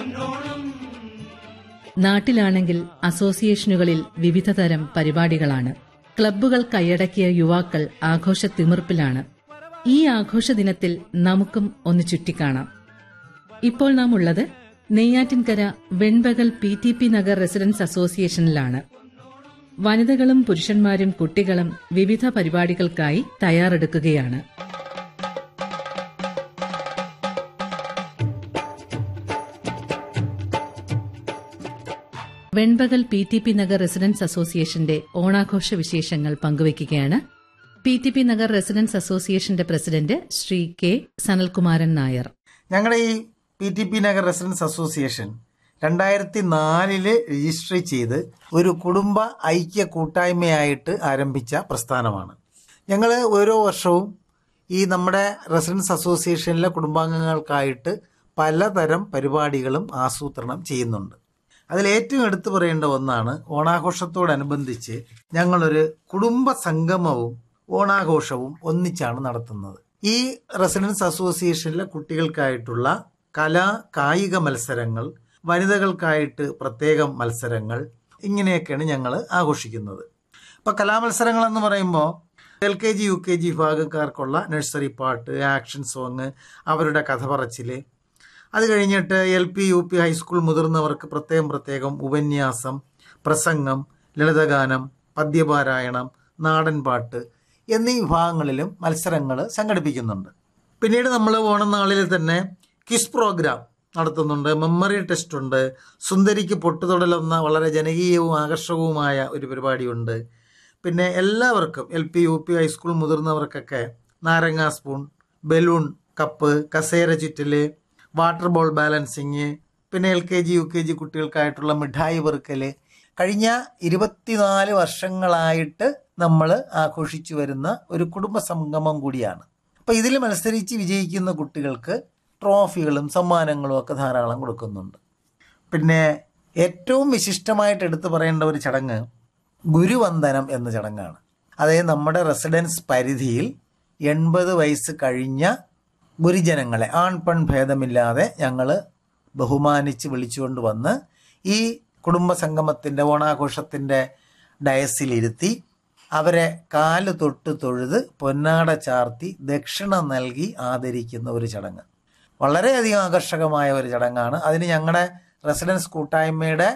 നാട്ടിലാണെങ്കിൽ അസോസിയേഷനുകളിൽ വിവിധതരം പരിപാടികളാണ് ക്ലബ്ബുകൾ കൈയടക്കിയ യുവാക്കൾ ആഘോഷത്തിമിർപ്പിലാണ് ഈ ആഘോഷ ദിനത്തിൽ നമുക്കും ഒന്ന് ചുറ്റിക്കാണാം ഇപ്പോൾ നാം ഉള്ളത് Neyyattinkara Venpakal P T P Nagar residence അസോസിയേഷനിലാണ് വനിതകളും പുരുഷന്മാരും കുട്ടികളും വിവിധ പരിപാടികൾക്കായി തയ്യാറെടുക്കുകയാണ് Venpakal P T P Nagar residence അസോസിയേഷന്റെ ഓണാഘോഷ വിശേഷങ്ങൾ പങ്കുവയ്ക്കുകയാണ് P T P Nagar residence അസോസിയേഷന്റെ പ്രസിഡന്റ് ശ്രീ കെ സനൽകുമാരൻ നായർ ഞങ്ങളുടെ ഈ P T P Nagar residence association രണ്ടായിരത്തി നാലില് രജിസ്റ്റർ ചെയ്ത് ഒരു കുടുംബ ഐക്യ കൂട്ടായ്മയായിട്ട് ആരംഭിച്ച പ്രസ്ഥാനമാണ് ഞങ്ങൾ ഓരോ വർഷവും ഈ നമ്മുടെ റെസിഡൻസ് അസോസിയേഷനിലെ കുടുംബാംഗങ്ങൾക്കായിട്ട് പലതരം പരിപാടികളും ആസൂത്രണം ചെയ്യുന്നുണ്ട് അതിൽ ഏറ്റവും എടുത്തു പറയേണ്ട ഒന്നാണ് ഓണാഘോഷത്തോടനുബന്ധിച്ച് ഞങ്ങളൊരു കുടുംബ സംഗമവും ഓണാഘോഷവും ഒന്നിച്ചാണ് നടത്തുന്നത് ഈ റെസിഡൻസ് അസോസിയേഷനിലെ കുട്ടികൾക്കായിട്ടുള്ള കലാ കായിക മത്സരങ്ങൾ വനിതകൾക്കായിട്ട് പ്രത്യേകം മത്സരങ്ങൾ ഇങ്ങനെയൊക്കെയാണ് ഞങ്ങൾ ആഘോഷിക്കുന്നത് ഇപ്പോൾ കലാമത്സരങ്ങൾ എന്ന് പറയുമ്പോൾ L K G U K G വിഭാഗക്കാർക്കുള്ള നഴ്സറി പാട്ട് ആക്ഷൻ സോങ് അവരുടെ കഥ പറച്ചില് അത് കഴിഞ്ഞിട്ട് L P U P high school മുതിർന്നവർക്ക് പ്രത്യേകം പ്രത്യേകം ഉപന്യാസം പ്രസംഗം ലളിതഗാനം പദ്യപാരായണം നാടൻ പാട്ട് എന്നീ വിഭാഗങ്ങളിലും മത്സരങ്ങൾ സംഘടിപ്പിക്കുന്നുണ്ട് പിന്നീട് നമ്മൾ ഓണനാളിൽ തന്നെ ക്വിസ് പ്രോഗ്രാം നടത്തുന്നുണ്ട് മെമ്മറി ടെസ്റ്റ് ഉണ്ട് സുന്ദരിക്ക് പൊട്ടുതൊടലെന്ന വളരെ ജനകീയവും ആകർഷകവുമായ ഒരു പരിപാടിയുണ്ട് പിന്നെ എല്ലാവർക്കും L P U P high school മുതിർന്നവർക്കൊക്കെ നാരങ്ങ സ്പൂൺ ബലൂൺ കപ്പ് കസേര ചുറ്റല് വാട്ടർ ബോൾ ബാലൻസിങ് പിന്നെ L K G U K G കുട്ടികൾക്കായിട്ടുള്ള മിഠായി പെറുക്കല് കഴിഞ്ഞ ഇരുപത്തിനാല് വർഷങ്ങളായിട്ട് നമ്മൾ ആഘോഷിച്ചു വരുന്ന ഒരു കുടുംബ സംഗമം കൂടിയാണ് അപ്പോൾ ഇതിൽ മത്സരിച്ച് വിജയിക്കുന്ന കുട്ടികൾക്ക് ട്രോഫികളും സമ്മാനങ്ങളും ഒക്കെ ധാരാളം കൊടുക്കുന്നുണ്ട് പിന്നെ ഏറ്റവും വിശിഷ്ടമായിട്ട് എടുത്തു പറയേണ്ട ഒരു ചടങ്ങ് ഗുരുവന്ദനം എന്ന ചടങ്ങാണ് അതായത് നമ്മുടെ റെസിഡൻസ് പരിധിയിൽ എൺപത് വയസ്സ് കഴിഞ്ഞ ഗുരുജനങ്ങളെ ആൺ പെൺ ഭേദമില്ലാതെ ഞങ്ങൾ ബഹുമാനിച്ച് വിളിച്ചുകൊണ്ട് വന്ന് ഈ കുടുംബ സംഗമത്തിൻ്റെ ഓണാഘോഷത്തിൻ്റെ ഡയസിലിരുത്തി അവരെ കാല് തൊട്ട് തൊഴുത് പൊന്നാട ചാർത്തി ദക്ഷിണ നൽകി ആദരിക്കുന്ന ഒരു ചടങ്ങ് വളരെയധികം ആകർഷകമായ ഒരു ചടങ്ങാണ് അതിന് ഞങ്ങളുടെ റെസിഡൻസ് കൂട്ടായ്മയുടെ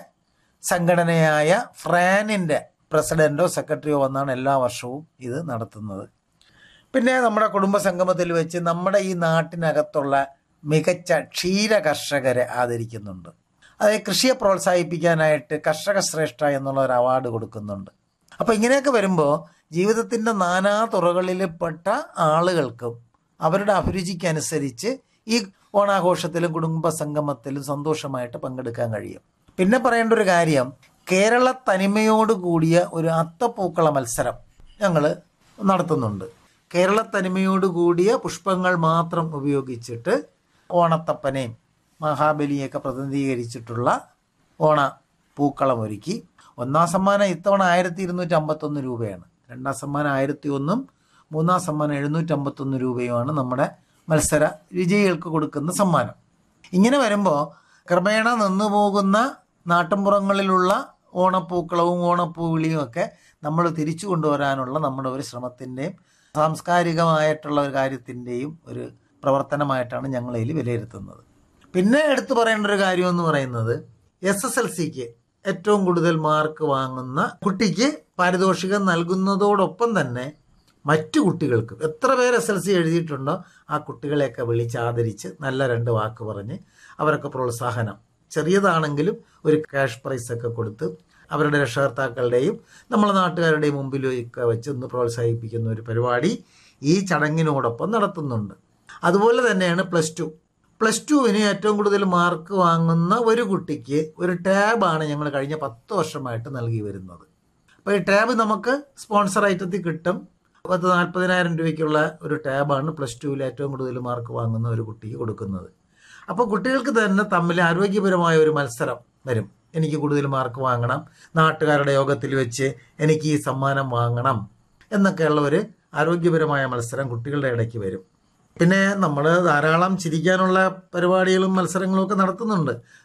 സംഘടനയായ ഫ്രാനിൻ്റെ പ്രസിഡന്റോ സെക്രട്ടറിയോ വന്നാണ് എല്ലാ വർഷവും ഇത് നടത്തുന്നത് പിന്നെ നമ്മുടെ കുടുംബ സംഗമത്തിൽ വെച്ച് നമ്മുടെ ഈ നാട്ടിനകത്തുള്ള മികച്ച ക്ഷീര കർഷകരെ ആദരിക്കുന്നുണ്ട് അതായത് കൃഷിയെ പ്രോത്സാഹിപ്പിക്കാനായിട്ട് കർഷക ശ്രേഷ്ഠ എന്നുള്ള ഒരു അവാർഡ് കൊടുക്കുന്നുണ്ട് അപ്പോൾ ഇങ്ങനെയൊക്കെ വരുമ്പോൾ ജീവിതത്തിൻ്റെ നാനാ തുറകളിൽപ്പെട്ട ആളുകൾക്കും അവരുടെ അഭിരുചിക്കനുസരിച്ച് ഈ ഓണാഘോഷത്തിലും കുടുംബ സംഗമത്തിലും സന്തോഷമായിട്ട് പങ്കെടുക്കാൻ കഴിയും പിന്നെ പറയേണ്ട ഒരു കാര്യം കേരള തനിമയോട് കൂടിയ ഒരു അത്തപ്പൂക്കള മത്സരം ഞങ്ങൾ നടത്തുന്നുണ്ട് കേരള തനിമയോട് കൂടിയ പുഷ്പങ്ങൾ മാത്രം ഉപയോഗിച്ചിട്ട് ഓണത്തപ്പനെയും മഹാബലിയൊക്കെ പ്രതിനിധീകരിച്ചിട്ടുള്ള ഓണ പൂക്കളം ഒരുക്കി ഒന്നാം സമ്മാനം ഇത്തവണ ആയിരത്തി ഇരുന്നൂറ്റി അമ്പത്തൊന്ന് രൂപയാണ് രണ്ടാം സമ്മാനം ആയിരത്തി ഒന്നും മൂന്നാം സമ്മാനം എഴുന്നൂറ്റി അമ്പത്തൊന്ന് രൂപയുമാണ് നമ്മുടെ മത്സര വിജയികൾക്ക് കൊടുക്കുന്ന സമ്മാനം ഇങ്ങനെ വരുമ്പോൾ ക്രമേണ നിന്നു പോകുന്ന നാട്ടിൻപുറങ്ങളിലുള്ള ഓണപ്പൂക്കളവും ഓണപ്പൂവിളിയും ഒക്കെ നമ്മൾ തിരിച്ചു കൊണ്ടുവരാനുള്ള നമ്മുടെ ഒരു ശ്രമത്തിൻ്റെയും സാംസ്കാരികമായിട്ടുള്ള ഒരു കാര്യത്തിൻ്റെയും ഒരു പ്രവർത്തനമായിട്ടാണ് ഞങ്ങൾ ഇതിൽ വിലയിരുത്തുന്നത് പിന്നെ എടുത്തു പറയേണ്ട ഒരു കാര്യം എന്ന് പറയുന്നത് എസ് എസ് എൽ സിക്ക് ഏറ്റവും കൂടുതൽ മാർക്ക് വാങ്ങുന്ന കുട്ടിക്ക് പാരിതോഷികം നൽകുന്നതോടൊപ്പം തന്നെ മറ്റു കുട്ടികൾക്ക് എത്ര പേര് എസ് എൽ സി എഴുതിയിട്ടുണ്ടോ ആ കുട്ടികളെയൊക്കെ വിളിച്ച് ആദരിച്ച് നല്ല രണ്ട് വാക്ക് പറഞ്ഞ് അവരൊക്കെ പ്രോത്സാഹനം ചെറിയതാണെങ്കിലും ഒരു ക്യാഷ് പ്രൈസ് ഒക്കെ കൊടുത്ത് അവരുടെ രക്ഷകർത്താക്കളുടെയും നമ്മളെ നാട്ടുകാരുടെയും മുമ്പിലൊക്കെ വെച്ച് ഒന്ന് പ്രോത്സാഹിപ്പിക്കുന്ന ഒരു പരിപാടി ഈ ചടങ്ങിനോടൊപ്പം നടത്തുന്നുണ്ട് അതുപോലെ തന്നെയാണ് പ്ലസ് ടു പ്ലസ് ടുവിന് ഏറ്റവും കൂടുതൽ മാർക്ക് വാങ്ങുന്ന ഒരു കുട്ടിക്ക് ഒരു ടാബാണ് ഞങ്ങൾ കഴിഞ്ഞ പത്ത് വർഷമായിട്ട് നൽകി വരുന്നത് അപ്പോൾ ഈ ടാബ് നമുക്ക് സ്പോൺസർ ഐറ്റത്തിൽ കിട്ടും പത്ത് നാൽപ്പതിനായിരം രൂപയ്ക്കുള്ള ഒരു ടാബാണ് പ്ലസ് ടുവിൽ ഏറ്റവും കൂടുതൽ മാർക്ക് വാങ്ങുന്ന ഒരു കുട്ടിക്ക് കൊടുക്കുന്നത് അപ്പോൾ കുട്ടികൾക്ക് തന്നെ തമ്മിൽ ആരോഗ്യപരമായ ഒരു മത്സരം വരും എനിക്ക് കൂടുതൽ മാർക്ക് വാങ്ങണം നാട്ടുകാരുടെ യോഗത്തിൽ വെച്ച് എനിക്ക് ഈ സമ്മാനം വാങ്ങണം എന്നൊക്കെയുള്ള ഒരു ആരോഗ്യപരമായ മത്സരം കുട്ടികളുടെ ഇടയ്ക്ക് വരും പിന്നെ നമ്മൾ ധാരാളം ചിരിക്കാനുള്ള പരിപാടികളും മത്സരങ്ങളും ഒക്കെ നടത്തുന്നുണ്ട്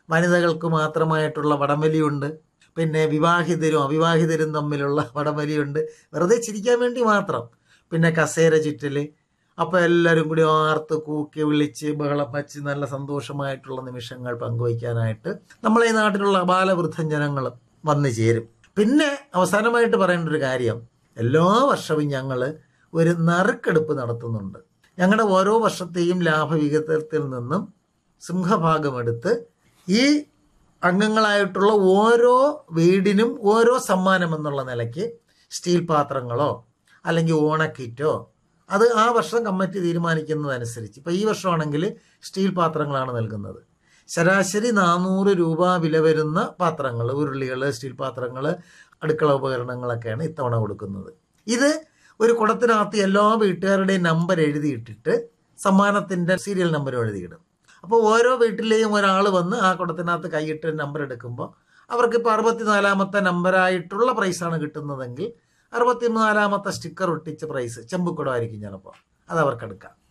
വനിതകൾക്ക് മാത്രമായിട്ടുള്ള വടംവലിയുണ്ട് പിന്നെ വിവാഹിതരും അവിവാഹിതരും തമ്മിലുള്ള വടംവലിയുണ്ട് വെറുതെ ചിരിക്കാൻ വേണ്ടി മാത്രം പിന്നെ കസേര ചുറ്റല് അപ്പോൾ എല്ലാവരും കൂടി ആർത്ത് കൂക്കി വിളിച്ച് ബഹളം വച്ച് നല്ല സന്തോഷമായിട്ടുള്ള നിമിഷങ്ങൾ പങ്കുവയ്ക്കാനായിട്ട് നമ്മളെ ഈ നാട്ടിലുള്ള ബാലവൃദ്ധം ജനങ്ങൾ വന്നു ചേരും പിന്നെ അവസാനമായിട്ട് പറയേണ്ട ഒരു കാര്യം എല്ലാ വർഷവും ഞങ്ങൾ ഒരു നറുക്കെടുപ്പ് നടത്തുന്നുണ്ട് ഞങ്ങളുടെ ഓരോ വർഷത്തെയും ലാഭവിഹിതത്തിൽ നിന്നും സിംഹഭാഗമെടുത്ത് ഈ അംഗങ്ങളായിട്ടുള്ള ഓരോ വീടിനും ഓരോ സമ്മാനം എന്നുള്ള നിലയ്ക്ക് സ്റ്റീൽ പാത്രങ്ങളോ അല്ലെങ്കിൽ ഓണക്കിറ്റോ അത് ആ വർഷം കമ്മിറ്റി തീരുമാനിക്കുന്നതനുസരിച്ച് ഇപ്പോൾ ഈ വർഷമാണെങ്കിൽ സ്റ്റീൽ പാത്രങ്ങളാണ് നൽകുന്നത് ശരാശരി നാനൂറ് രൂപ വില വരുന്ന പാത്രങ്ങൾ ഉരുളികൾ സ്റ്റീൽ പാത്രങ്ങൾ അടുക്കള ഉപകരണങ്ങളൊക്കെയാണ് ഇത്തവണ കൊടുക്കുന്നത് ഇത് ഒരു കുടത്തിനകത്ത് എല്ലാ വീട്ടുകാരുടെയും നമ്പർ എഴുതിയിട്ടിട്ട് സമ്മാനത്തിൻ്റെ സീരിയൽ നമ്പർ എഴുതിയിടും അപ്പോൾ ഓരോ വീട്ടിലെയും ഒരാൾ വന്ന് ആ കുടത്തിനകത്ത് കൈയിട്ട് നമ്പർ എടുക്കുമ്പോൾ അവർക്ക് ഇപ്പോൾ അറുപത്തിനാലാമത്തെ നമ്പറായിട്ടുള്ള പ്രൈസാണ് കിട്ടുന്നതെങ്കിൽ അറുപത്തിനാലാമത്തെ സ്റ്റിക്കർ ഒട്ടിച്ച പ്രൈസ് ചെമ്പുക്കുടമായിരിക്കും ചിലപ്പോൾ അത് അവർക്ക് എടുക്കാം